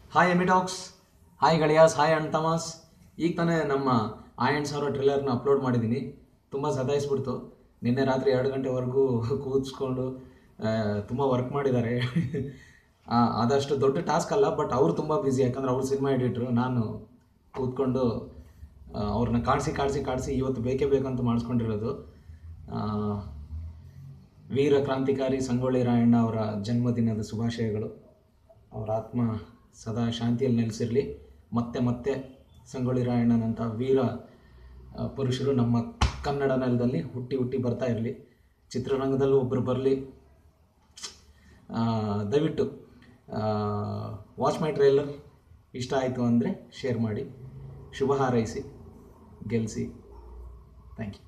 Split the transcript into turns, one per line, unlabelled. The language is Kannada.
ಹಾಯ್ ಎಮಿಟಾಕ್ಸ್ ಹಾಯ್ ಗಳಿಯಾಸ್ ಹಾಯ್ ಅಣ್ಣ ತಮಾಸ್ ಈಗ ತಾನೇ ನಮ್ಮ ಆಯಂಡ್ ಸಾವಿರ ಟ್ರೇಲರ್ನ ಅಪ್ಲೋಡ್ ಮಾಡಿದ್ದೀನಿ ತುಂಬ ಸತಾಯಿಸ್ಬಿಡ್ತು ನಿನ್ನೆ ರಾತ್ರಿ ಎರಡು ಗಂಟೆವರೆಗೂ ಕೂತ್ಸ್ಕೊಂಡು ತುಂಬ ವರ್ಕ್ ಮಾಡಿದ್ದಾರೆ ಆ, ಅದಷ್ಟು ದೊಡ್ಡ ಟಾಸ್ಕ್ ಅಲ್ಲ ಬಟ್ ಅವ್ರು ತುಂಬ ಬ್ಯುಸಿ ಯಾಕಂದ್ರೆ ಅವ್ರು ಸಿನಿಮಾ ಎಡಿಟ್ರು ನಾನು ಕೂತ್ಕೊಂಡು ಆ, ಅವ್ರನ್ನ ಕಾಡಿಸಿ ಕಾಡಿಸಿ ಕಾಡಿಸಿ ಇವತ್ತು ಬೇಕೇ ಬೇಕಂತ ಮಾಡಿಸ್ಕೊಂಡಿರೋದು ಆ, ವೀರ ಕ್ರಾಂತಿಕಾರಿ ಸಂಗೊಳ್ಳಿ ರಾಯಣ್ಣ ಅವರ ಜನ್ಮದಿನದ ಶುಭಾಶಯಗಳು ಅವರ ಆತ್ಮ ಸದಾ ಶಾಂತಿಯಲ್ಲಿ ನೆಲೆಸಿರಲಿ ಮತ್ತೆ ಮತ್ತೆ ಸಂಗೊಳ್ಳಿ ರಾಯಣ್ಣನಂಥ ವೀರ ಆ, ಪುರುಷರು ನಮ್ಮ ಕನ್ನಡ ನೆಲದಲ್ಲಿ ಹುಟ್ಟಿ ಹುಟ್ಟಿ ಬರ್ತಾ ಇರಲಿ ಚಿತ್ರರಂಗದಲ್ಲೂ ಒಬ್ಬರು ಬರಲಿ ದಯವಿಟ್ಟು ವಾಚ್ ಮೈ ಟ್ರೈಲರ್ ಇಷ್ಟ ಆಯಿತು ಅಂದರೆ ಶೇರ್ ಮಾಡಿ ಶುಭ ಹಾರೈಸಿ ಗೆಲ್ಲಿಸಿ ಥ್ಯಾಂಕ್ ಯು